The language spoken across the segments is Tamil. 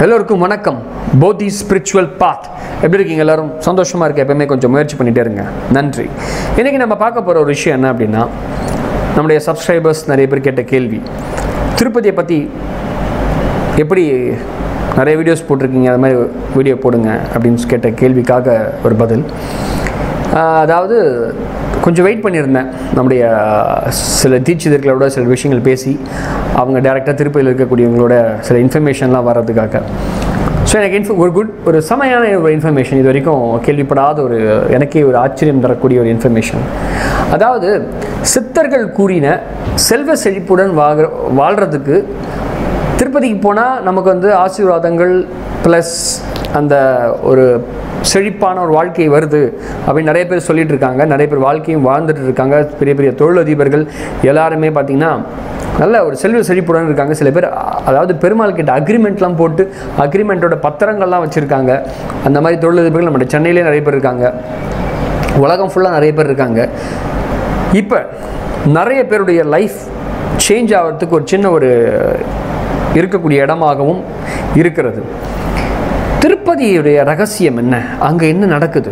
எல்லோருக்கும் வணக்கம் போதி ஸ்பிரிச்சுவல் பாத் எப்படி இருக்கீங்க எல்லாரும் சந்தோஷமாக இருக்க எப்பவுமே கொஞ்சம் முயற்சி பண்ணிட்டே இருங்க நன்றி இன்றைக்கி நம்ம பார்க்க போகிற ஒரு விஷயம் என்ன அப்படின்னா நம்முடைய சப்ஸ்கிரைபர்ஸ் நிறைய பேர் கேட்ட கேள்வி திருப்பதியை பற்றி எப்படி நிறைய வீடியோஸ் போட்டிருக்கீங்க அது மாதிரி வீடியோ போடுங்க அப்படின்னு கேட்ட கேள்விக்காக ஒரு பதில் ஆஹ் அதாவது கொஞ்சம் வெயிட் பண்ணியிருந்தேன் நம்முடைய சில தீட்சிதர்களோட சில விஷயங்கள் பேசி அவங்க டேரெக்டாக திருப்பதியில் இருக்கக்கூடியவங்களோட சில இன்ஃபர்மேஷன்லாம் வர்றதுக்காக ஸோ எனக்கு இன்ஃபோ ஒரு குட் ஒரு செமையான ஒரு இன்ஃபர்மேஷன் இது வரைக்கும் கேள்விப்படாத ஒரு எனக்கே ஒரு ஆச்சரியம் தரக்கூடிய ஒரு இன்ஃபர்மேஷன் அதாவது சித்தர்கள் கூறின செல்வ செழிப்புடன் வாழ்கிற வாழ்கிறதுக்கு திருப்பதிக்கு போனால் நமக்கு வந்து ஆசீர்வாதங்கள் ப்ளஸ் அந்த ஒரு செழிப்பான ஒரு வாழ்க்கை வருது அப்படின்னு நிறைய பேர் சொல்லிட்டு இருக்காங்க நிறைய பேர் வாழ்க்கையும் வாழ்ந்துட்டு இருக்காங்க பெரிய பெரிய தொழிலதிபர்கள் எல்லாருமே பார்த்திங்கன்னா நல்ல ஒரு செல்வ செழிப்புடன் இருக்காங்க சில பேர் அ- அதாவது பெருமாள் கிட்ட அக்ரிமெண்ட்லாம் போட்டு அக்ரிமெண்ட்டோட பத்திரங்கள்லாம் வச்சுருக்காங்க அந்த மாதிரி தொழிலதிபர்கள் நம்ம சென்னையிலே நிறைய பேர் இருக்காங்க உலகம் ஃபுல்லாக நிறைய பேர் இருக்காங்க இப்போ நிறைய பேருடைய லைஃப் சேஞ்ச் ஆகிறதுக்கு ஒரு சின்ன ஒரு இருக்கக்கூடிய இடமாகவும் இருக்கிறது திருப்பதியுடைய ரகசியம் என்ன அங்கே என்ன நடக்குது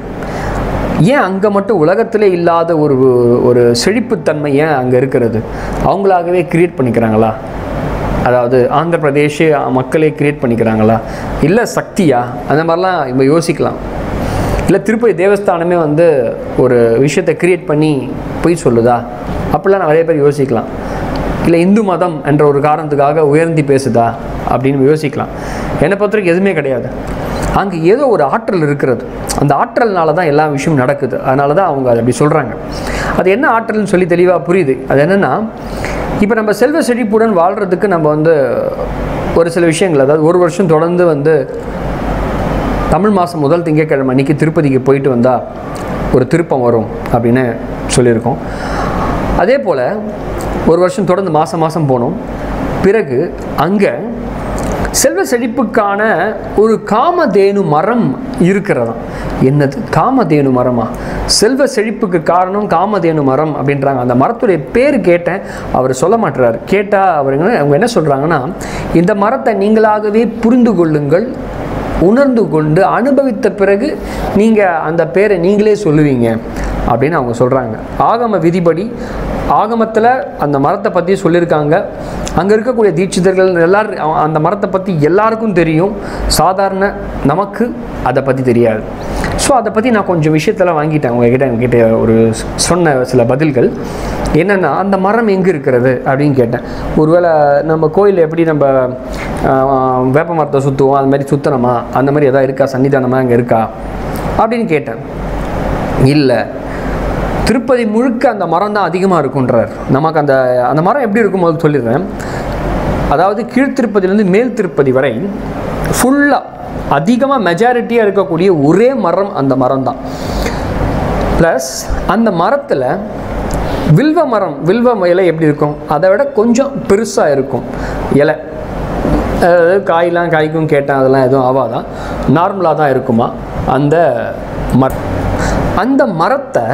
ஏன் அங்கே மட்டும் உலகத்திலே இல்லாத ஒரு ஒரு செழிப்புத்தன்மை ஏன் அங்கே இருக்கிறது அவங்களாகவே கிரியேட் பண்ணிக்கிறாங்களா அதாவது ஆந்திர பிரதேஷ் மக்களே கிரியேட் பண்ணிக்கிறாங்களா இல்லை சக்தியா அந்த மாதிரிலாம் இப்போ யோசிக்கலாம் இல்லை திருப்பதி தேவஸ்தானமே வந்து ஒரு விஷயத்தை கிரியேட் பண்ணி பொய் சொல்லுதா அப்படிலாம் நிறைய பேர் யோசிக்கலாம் இல்லை இந்து மதம் என்ற ஒரு காரணத்துக்காக உயர்ந்தி பேசுதா அப்படின்னு யோசிக்கலாம் என்னை பொறுத்த வரைக்கும் எதுவுமே கிடையாது அங்கே ஏதோ ஒரு ஆற்றல் இருக்கிறது அந்த ஆற்றல்னால தான் எல்லா விஷயமும் நடக்குது அதனால தான் அவங்க அதை அப்படி சொல்கிறாங்க அது என்ன ஆற்றல்னு சொல்லி தெளிவாக புரியுது அது என்னென்னா இப்போ நம்ம செல்வ செழிப்புடன் வாழ்கிறதுக்கு நம்ம வந்து ஒரு சில விஷயங்கள் அதாவது ஒரு வருஷம் தொடர்ந்து வந்து தமிழ் மாதம் முதல் திங்கட்கிழமை அன்னைக்கு திருப்பதிக்கு போயிட்டு வந்தால் ஒரு திருப்பம் வரும் அப்படின்னு சொல்லியிருக்கோம் அதே போல் ஒரு வருஷம் தொடர்ந்து மாதம் மாதம் போனோம் பிறகு அங்கே செல்வ செழிப்புக்கான ஒரு காமதேனு மரம் இருக்கிறதாம் என்னது காமதேனு மரமா செல்வ செழிப்புக்கு காரணம் காமதேனு மரம் அப்படின்றாங்க அந்த மரத்துடைய பேர் கேட்டேன் அவர் சொல்ல மாட்டுறாரு கேட்டால் அவர் என்ன- அவங்க என்ன சொல்கிறாங்கன்னா இந்த மரத்தை நீங்களாகவே புரிந்து கொள்ளுங்கள் உணர்ந்து கொண்டு அனுபவித்த பிறகு நீங்கள் அந்த பேரை நீங்களே சொல்லுவீங்க அப்படின்னு அவங்க சொல்கிறாங்க ஆகம விதிப்படி ஆகமத்தில் அந்த மரத்தை பற்றி சொல்லியிருக்காங்க அங்கே இருக்கக்கூடிய தீட்சிதர்கள் எல்லாரும் அவ- அந்த மரத்தை பற்றி எல்லாருக்கும் தெரியும் சாதாரண நமக்கு அதை பற்றி தெரியாது ஸோ அதை பற்றி நான் கொஞ்சம் விஷயத்தெல்லாம் வாங்கிட்டேன் உங்ககிட்ட என்கிட்ட ஒரு ஸ்- சொன்ன சில பதில்கள் என்னென்னா அந்த மரம் எங்கே இருக்கிறது அப்படின்னு கேட்டேன் ஒருவேளை நம்ம கோயில் எப்படி நம்ம ஆஹ், வேப்ப மரத்தை சுற்றுவோம் அந்த மாதிரி சுத்தணுமா அந்த மாதிரி எதாவது இருக்கா சன்னிதானமாக அங்கே இருக்கா அப்படின்னு கேட்டேன் இல்லை திருப்பதி முழுக்க அந்த மரம் தான் அதிகமாக இருக்குன்றார் நமக்கு அந்த அந்த மரம் எப்படி இருக்கும் போது சொல்லிடுறேன் அதாவது கீழ் திருப்பதியிலேருந்து மேல் திருப்பதி வரை ஃபுல்லாக அதிகமாக மெஜாரிட்டியாக இருக்கக்கூடிய ஒரே மரம் அந்த மரம் தான் ப்ளஸ் அந்த மரத்தில் வில்வ மரம் வில்வ இலை எப்படி இருக்கும் அதை விட கொஞ்சம் பெருசாக இருக்கும் இலை அதாவது காயெலாம் காய்க்கும் கேட்டேன் அதெல்லாம் எதுவும் ஆகாதான் நார்மலாக தான் இருக்குமா அந்த மர அந்த மரத்தை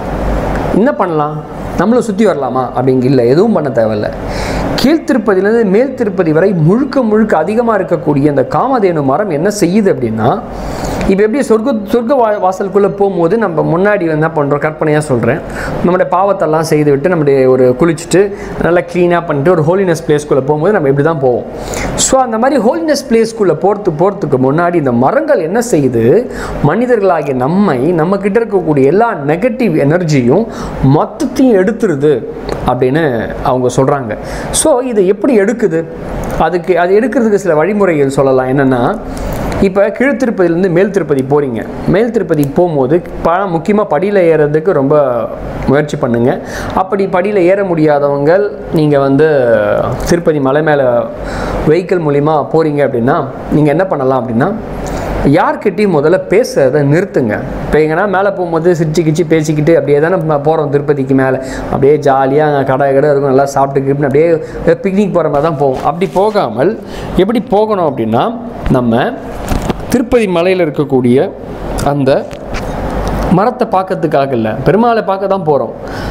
என்ன பண்ணலாம் நம்மளும் சுற்றி வரலாமா அப்படிங்க இல்லை எதுவும் பண்ண தேவையில்ல கீழ் திருப்பதியிலேருந்து மேல் திருப்பதி வரை முழுக்க முழுக்க அதிகமாக இருக்கக்கூடிய அந்த காமதேனு மரம் என்ன செய்யுது அப்படின்னா இப்போ எப்படி சொர்க்க சொர்க்க வா வாசலுக்குள்ளே போகும்போது நம்ம முன்னாடி வந்து என்ன பண்ணுறோம் கற்பனையாக சொல்கிறேன் நம்முடைய பாவத்தெல்லாம் செய்து விட்டு நம்முடைய ஒரு குளிச்சுட்டு நல்லா க்ளீனாக பண்ணிட்டு ஒரு ஹோலினஸ் பிளேஸ்க்குள்ளே போகும்போது நம்ம இப்படி தான் போவோம் ஸோ அந்த மாதிரி ஹோலினஸ் பிளேஸ்க்குள்ளே போகிறது போகிறதுக்கு முன்னாடி இந்த மரங்கள் என்ன செய்யுது மனிதர்களாகிய நம்மை நம்ம கிட்ட இருக்கக்கூடிய எல்லா நெகட்டிவ் எனர்ஜியும் மொத்தத்தையும் எடுத்துருது அப்படின்னு அவங்க சொல்கிறாங்க ஸோ இது எப்படி எடுக்குது அதுக்கு அது எடுக்கிறதுக்கு சில வழிமுறைகள் சொல்லலாம் என்னென்னா இப்போ கீழ் திருப்பதியிலேருந்து மேல் திருப்பதி போகிறீங்க மேல் திருப்பதி போகும்போது ப முக்கியமாக படியில் ஏறுறதுக்கு ரொம்ப முயற்சி பண்ணுங்க அப்படி படியில் ஏற முடியாதவங்க நீங்கள் வந்து திருப்பதி மலை மேலே வெஹிக்கிள் மூலிமா போகிறீங்க அப்படின்னா நீங்கள் என்ன பண்ணலாம் அப்படின்னா யார்கிட்டயும் முதல்ல பேசுறதை நிறுத்துங்க இப்போ எங்கன்னா மேலே போகும்போது சிரிச்சு கிச்சு பேசிக்கிட்டு அப்படியே தானே போகிறோம் திருப்பதிக்கு மேலே அப்படியே ஜாலியாக கடை கடை இருக்கும் நல்லா சாப்பிட்டுக்கிட்டு அப்படியே பிக்னிக் போகிற மாதிரி தான் போவோம் அப்படி போகாமல் எப்படி போகணும் அப்படின்னா நம்ம திருப்பதி மலையில் இருக்கக்கூடிய அந்த மரத்தை பார்க்கறதுக்காக இல்லை பெருமாளை பார்க்க தான் போகிறோம்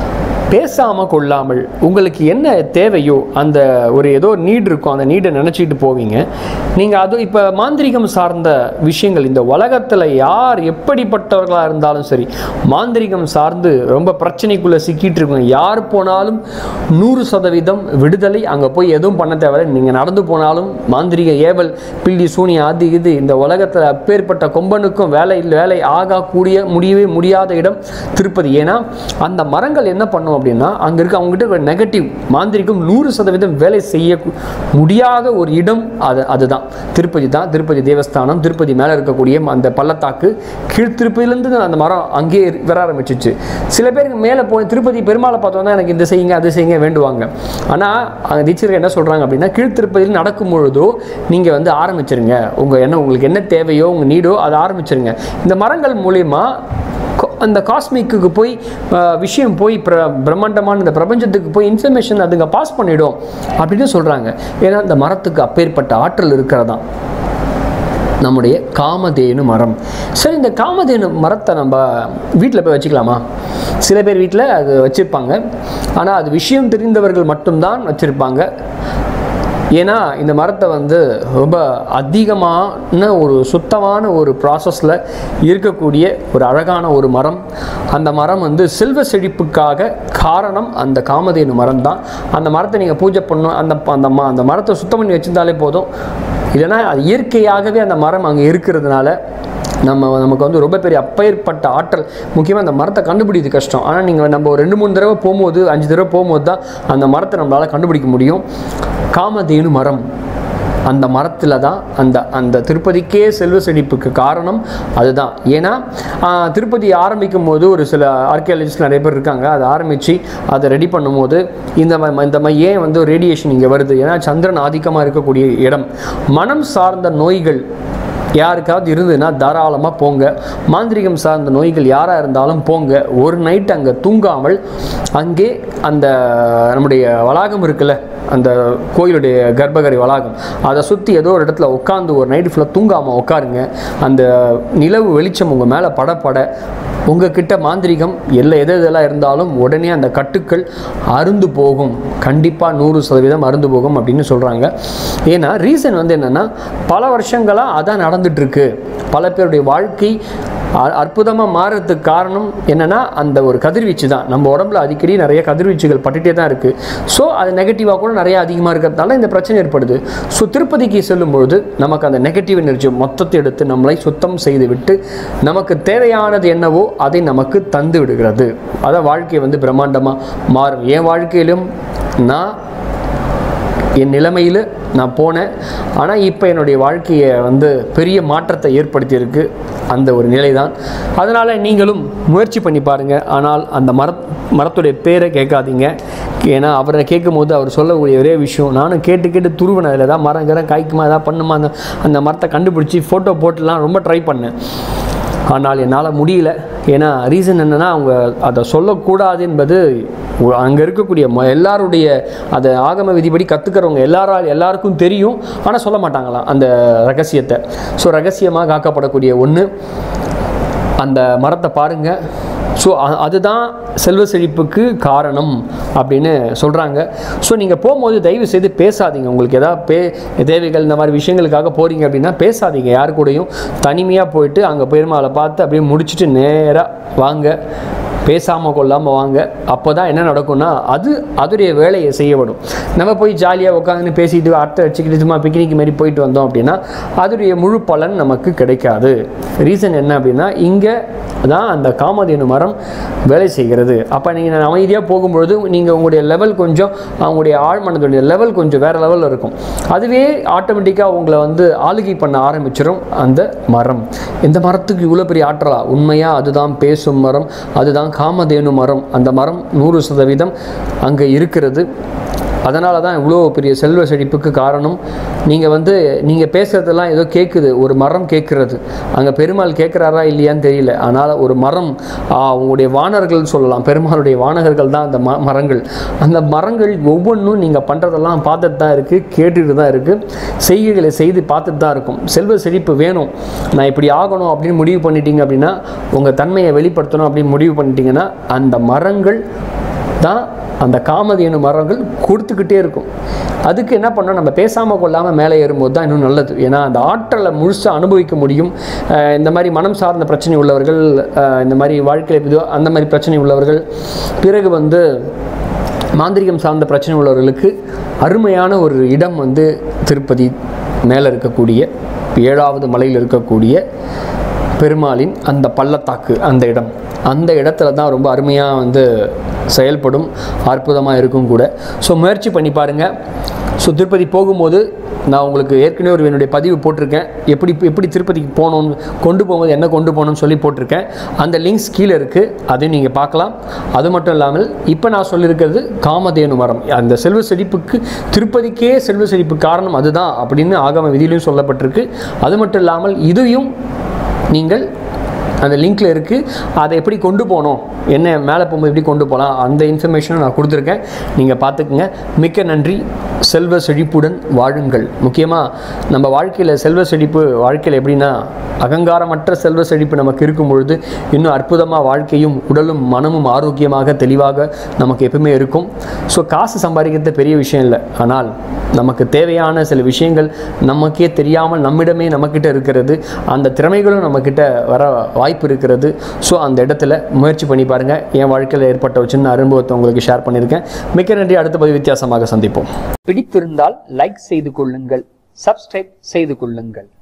பேசாமல் கொள்ளாமல் உங்களுக்கு என்ன தேவையோ அந்த ஒரு ஏதோ நீட் இருக்கும் அந்த நீடை நினச்சிட்டு போவீங்க நீங்கள் அது இப்போ மாந்திரிகம் சார்ந்த விஷயங்கள் இந்த உலகத்தில் யார் எப்படிப்பட்டவர்களாக இருந்தாலும் சரி மாந்திரிகம் சார்ந்து ரொம்ப பிரச்சனைக்குள்ளே சிக்கிட்டு இருக்கவங்க யார் போனாலும் நூறு சதவீதம் விடுதலை அங்கே போய் எதுவும் பண்ண தேவையில்லை நீங்கள் நடந்து போனாலும் மாந்திரிக ஏவல் பில்லி சூனி அது இது இந்த உலகத்தில் அப்பேற்பட்ட கொம்பனுக்கும் வேலை வேலை ஆகக்கூடிய முடியவே முடியாத இடம் திருப்பதி ஏன்னா அந்த மரங்கள் என்ன பண்ணும் அப்படின்னா அங்கே இருக்க அவங்ககிட்ட ஒரு நெகட்டிவ் மாந்திரிகம் நூறு சதவீதம் வேலை செய்ய முடியாத ஒரு இடம் அது அதுதான் திருப்பதி தான் திருப்பதி தேவஸ்தானம் திருப்பதி மேலே இருக்கக்கூடிய அந்த பள்ளத்தாக்கு கீழ் திருப்பதியிலேருந்து அந்த மரம் அங்கேயே வர ஆரம்பிச்சிச்சு சில பேருக்கு மேலே போய் திருப்பதி பெருமாளை பார்த்தோன்னா எனக்கு இந்த செய்யுங்க அது செய்யுங்க வேண்டுவாங்க ஆனால் அங்கே டீச்சர் என்ன சொல்கிறாங்க அப்படின்னா கீழ் திருப்பதியில் நடக்கும் பொழுதோ நீங்கள் வந்து ஆரம்பிச்சிருங்க உங்கள் என்ன உங்களுக்கு என்ன தேவையோ உங்கள் நீடோ அதை ஆரம்பிச்சிருங்க இந்த மரங்கள் மூலிமா கொ- அந்த காஸ்மிக்கு போய் அஹ், விஷயம் போய் பிர பிரம்மாண்டமான இந்த பிரபஞ்சத்துக்கு போய் இன்ஃபர்மேஷன் அதுங்க பாஸ் பண்ணிடும் அப்படின்னு சொல்கிறாங்க ஏன்னா இந்த மரத்துக்கு அப்பேற்பட்ட ஆற்றல் இருக்கிறதாம் நம்முடைய காமதேனு மரம் சரி இந்த காமதேனு மரத்தை நம்ம வீட்டில் போய் வச்சுக்கலாமா சில பேர் வீட்டில் அது வச்சுருப்பாங்க ஆனால் அது விஷயம் தெரிந்தவர்கள் மட்டும்தான் வச்சுருப்பாங்க ஏன்னா இந்த மரத்தை வந்து ரொம்ப அதிகமான ஒரு சுத்தமான ஒரு ப்ராசஸில் இருக்கக்கூடிய ஒரு அழகான ஒரு மரம் அந்த மரம் வந்து செல்வ செழிப்புக்காக காரணம் அந்த காமதேனு மரம் தான் அந்த மரத்தை நீங்கள் பூஜை பண்ணணும் அந்த அந்த ம அந்த மரத்தை சுத்தம் பண்ணி வச்சிருந்தாலே போதும் இல்லைன்னா அது இயற்கையாகவே அந்த மரம் அங்கே இருக்கிறதுனால நம்ம நமக்கு வந்து ரொம்ப பெரிய அப்பேற்பட்ட ஆற்றல் முக்கியமாக அந்த மரத்தை கண்டுபிடிக்கிறது கஷ்டம் ஆனால் நீங்கள் நம்ம ஒரு ரெண்டு மூணு தடவை போகும்போது அஞ்சு தடவை போகும்போது தான் அந்த மரத்தை நம்மளால் கண்டுபிடிக்க முடியும் காமதேனு மரம் அந்த மரத்தில் தான் அந்த அந்த திருப்பதிக்கே செல்வ செழிப்புக்கு காரணம் அதுதான் ஏன்னா ஆஹ், திருப்பதி ஆரம்பிக்கும் போது ஒரு சில ஆர்கியாலஜிஸ்ட் நிறைய பேர் இருக்காங்க அதை ஆரம்பித்து அதை ரெடி பண்ணும்போது இந்த ம- இந்த மை ஏன் வந்து ரேடியேஷன் இங்கே வருது ஏன்னா சந்திரன் ஆதிக்கமாக இருக்கக்கூடிய இடம் மனம் சார்ந்த நோய்கள் யாருக்காவது இருந்ததுன்னா தாராளமாக போங்க மாந்திரிகம் சார்ந்த நோய்கள் யாராக இருந்தாலும் போங்க ஒரு நைட் அங்கே தூங்காமல் அங்கே அந்த நம்முடைய வளாகம் இருக்குல்ல அந்த கோயிலுடைய கர்ப்பகரை வளாகம் அதை சுற்றி ஏதோ ஒரு இடத்துல உட்காந்து ஒரு நைட்டு ஃபுல்லாக தூங்காமல் உட்காருங்க அந்த நிலவு வெளிச்சம் உங்கள் மேலே படப்பட உங்ககிட்ட மாந்திரிகம் எல்லா எது எதெல்லாம் இருந்தாலும் உடனே அந்த கட்டுக்கள் அருந்து போகும் கண்டிப்பாக நூறு சதவீதம் அருந்து போகும் அப்படின்னு சொல்கிறாங்க ஏன்னா ரீசன் வந்து என்னென்னா பல வருஷங்களாக அதான் நடந்துட்டுருக்கு பல பேருடைய வாழ்க்கை அற்புதமாக மாறுறதுக்கு காரணம் என்னென்னா அந்த ஒரு கதிர்வீச்சு தான் நம்ம உடம்புல அடிக்கடி நிறைய கதிர்வீச்சுகள் பட்டுட்டே தான் இருக்குது ஸோ அது நெகட்டிவாக கூட நிறைய அதிகமாக இருக்கிறதுனால இந்த பிரச்சனை ஏற்படுது ஸோ திருப்பதிக்கு செல்லும்பொழுது நமக்கு அந்த நெகட்டிவ் எனர்ஜி மொத்தத்தை எடுத்து நம்மளை சுத்தம் செய்து விட்டு நமக்கு தேவையானது என்னவோ அதை நமக்கு தந்து விடுகிறது அதான் வாழ்க்கை வந்து பிரம்மாண்டமாக மாறும் என் வாழ்க்கையிலும் நான் என் நிலைமையில் நான் போனேன் ஆனால் இப்போ என்னுடைய வாழ்க்கையை வந்து பெரிய மாற்றத்தை ஏற்படுத்தியிருக்கு அந்த ஒரு நிலை தான் அதனால் நீங்களும் முயற்சி பண்ணி பாருங்கள் ஆனால் அந்த மர மரத்துடைய பேரை கேட்காதீங்க ஏன்னா அவரை கேட்கும்போது அவர் சொல்லக்கூடிய ஒரே விஷயம் நானும் கேட்டு கேட்டு துருவன அதில் ஏதாவது மரம் கிரம் காய்க்குமா ஏதாவது பண்ணுமா அந்த அந்த மரத்தை கண்டுபிடிச்சி ஃபோட்டோ போட்டுலாம் ரொம்ப ட்ரை பண்ணேன் ஆனால் என்னால் முடியல ஏன்னா ரீசன் என்னென்னா அவங்க அதை சொல்லக்கூடாது என்பது அங்கே இருக்கக்கூடிய ம- எல்லாருடைய அதை ஆகம விதிப்படி கற்றுக்கிறவங்க எல்லாரால் எல்லாருக்கும் தெரியும் ஆனால் சொல்ல மாட்டாங்களாம் அந்த ரகசியத்தை ஸோ ரகசியமாக காக்கப்படக்கூடிய ஒன்று அந்த மரத்தை பாருங்கள் ஸோ அதுதான் செல்வ செழிப்புக்கு காரணம் அப்படின்னு சொல்கிறாங்க ஸோ நீங்கள் போகும்போது தயவு செய்து பேசாதீங்க உங்களுக்கு ஏதாவது பே தேவைகள் இந்த மாதிரி விஷயங்களுக்காக போகிறீங்க அப்படின்னா பேசாதீங்க யார் கூடயும் தனிமையாக போயிட்டு அங்கே பெருமாளை பார்த்து அப்படியே முடிச்சுட்டு நேராக வாங்க பேசாமல் கொள்ளாமல் வாங்க அப்போ தான் என்ன நடக்கும்னா அது அதோடைய வேலையை செய்யப்படும் நம்ம போய் ஜாலியாக உட்காந்து பேசிட்டு அட்டை வச்சுக்கிட்டு சும்மா பிக்னிக் மாதிரி போயிட்டு வந்தோம் அப்படின்னா அதோடைய முழு பலன் நமக்கு கிடைக்காது ரீசன் என்ன அப்படின்னா இங்கே தான் அந்த காமதேனு மரம் வேலை செய்கிறது அப்போ நீங்கள் அமைதியாக போகும்பொழுது நீங்கள் உங்களுடைய லெவல் கொஞ்சம் அவங்களுடைய ஆழ்மனதுடைய லெவல் கொஞ்சம் வேறு லெவலில் இருக்கும் அதுவே ஆட்டோமேட்டிக்காக உங்களை வந்து ஆளுகை பண்ண ஆரம்பிச்சிடும் அந்த மரம் இந்த மரத்துக்கு இவ்வளோ பெரிய ஆற்றலா உண்மையாக அதுதான் பேசும் மரம் அதுதான் காமதேனு மரம் அந்த மரம் நூறு சதவீதம் அங்கே இருக்கிறது அதனால தான் இவ்வளோ பெரிய செல்வ செழிப்புக்கு காரணம் நீங்கள் வந்து நீங்கள் பேசுகிறதெல்லாம் ஏதோ கேட்குது ஒரு மரம் கேட்குறது அங்கே பெருமாள் கேட்குறாரா இல்லையான்னு தெரியல ஆனால் ஒரு மரம் ஆ, உங்களுடைய வானர்கள் சொல்லலாம் பெருமாளுடைய வானகர்கள் தான் அந்த ம மரங்கள் அந்த மரங்கள் ஒவ்வொன்றும் நீங்கள் பண்ணுறதெல்லாம் பார்த்துட்டு தான் இருக்குது கேட்டுட்டு தான் இருக்குது செய்கைகளை செய்து பார்த்துட்டு தான் இருக்கும் செல்வ செழிப்பு வேணும் நான் இப்படி ஆகணும் அப்படின்னு முடிவு பண்ணிட்டீங்க அப்படின்னா உங்கள் தன்மையை வெளிப்படுத்தணும் அப்படின்னு முடிவு பண்ணிட்டீங்கன்னா அந்த மரங்கள் தான் அந்த காமதேனு மரங்கள் கொடுத்துக்கிட்டே இருக்கும் அதுக்கு என்ன பண்ணோம் நம்ம பேசாமல் கொள்ளாமல் மேலே ஏறும்போது தான் இன்னும் நல்லது ஏன்னா அந்த ஆற்றலை முழுசாக அனுபவிக்க முடியும் அஹ் இந்த மாதிரி மனம் சார்ந்த பிரச்சனை உள்ளவர்கள் அஹ் இந்த மாதிரி வாழ்க்கையில் இது அந்த மாதிரி பிரச்சனை உள்ளவர்கள் பிறகு வந்து மாந்திரிகம் சார்ந்த பிரச்சனை உள்ளவர்களுக்கு அருமையான ஒரு இடம் வந்து திருப்பதி மேலே இருக்கக்கூடிய ஏழாவது மலையில் இருக்கக்கூடிய பெருமாளின் அந்த பள்ளத்தாக்கு அந்த இடம் அந்த இடத்துல தான் ரொம்ப அருமையாக வந்து செயல்படும் அற்புதமாக இருக்கும் கூட ஸோ முயற்சி பண்ணி பாருங்கள் ஸோ திருப்பதி போகும்போது நான் உங்களுக்கு ஏற்கனவே ஒரு என்னுடைய பதிவு போட்டிருக்கேன் எப்படி எப்படி திருப்பதிக்கு போகணும்னு கொண்டு போகும்போது என்ன கொண்டு போகணும்னு சொல்லி போட்டிருக்கேன் அந்த லிங்க்ஸ் கீழே இருக்குது அதையும் நீங்கள் பார்க்கலாம் அது மட்டும் இல்லாமல் இப்போ நான் சொல்லியிருக்கிறது காமதேனு மரம் அந்த செல்வ செழிப்புக்கு திருப்பதிக்கே செல்வ செழிப்பு காரணம் அதுதான் அப்படின்னு ஆகம விதியிலையும் சொல்லப்பட்டிருக்கு அது மட்டும் இல்லாமல் இதையும் நீங்கள் அந்த லிங்க்ல இருக்குது அதை எப்படி கொண்டு போகணும் என்ன மேலே போகும்போது எப்படி கொண்டு போகலாம் அந்த இன்ஃபர்மேஷனை நான் கொடுத்துருக்கேன் நீங்கள் பார்த்துக்குங்க மிக்க நன்றி செல்வ செழிப்புடன் வாழுங்கள் முக்கியமாக நம்ம வாழ்க்கையில் செல்வ செழிப்பு வாழ்க்கையில் எப்படின்னா அகங்காரமற்ற செல்வ செழிப்பு நமக்கு இருக்கும் பொழுது இன்னும் அற்புதமாக வாழ்க்கையும் உடலும் மனமும் ஆரோக்கியமாக தெளிவாக நமக்கு எப்பவுமே இருக்கும் ஸோ காசு சம்பாதிக்கிறது பெரிய விஷயம் இல்லை ஆனால் நமக்கு தேவையான சில விஷயங்கள் நமக்கே தெரியாமல் நம்மிடமே நம்மக்கிட்ட இருக்கிறது அந்த திறமைகளும் நம்மக்கிட்ட வர வாய்ப்பு இருக்கிறது ஸோ அந்த இடத்துல முயற்சி பண்ணி பாருங்கள் என் வாழ்க்கையில் ஏற்பட்ட ஒரு சின்ன அனுபவத்தை உங்களுக்கு ஷேர் பண்ணியிருக்கேன் மிக்க நன்றி அடுத்த பதிவு வித்தியாசமாக சந்திப்போம் பிடித்திருந்தால் லைக் செய்து கொள்ளுங்கள் சப்ஸ்கிரைப் செய்து கொள்ளுங்கள்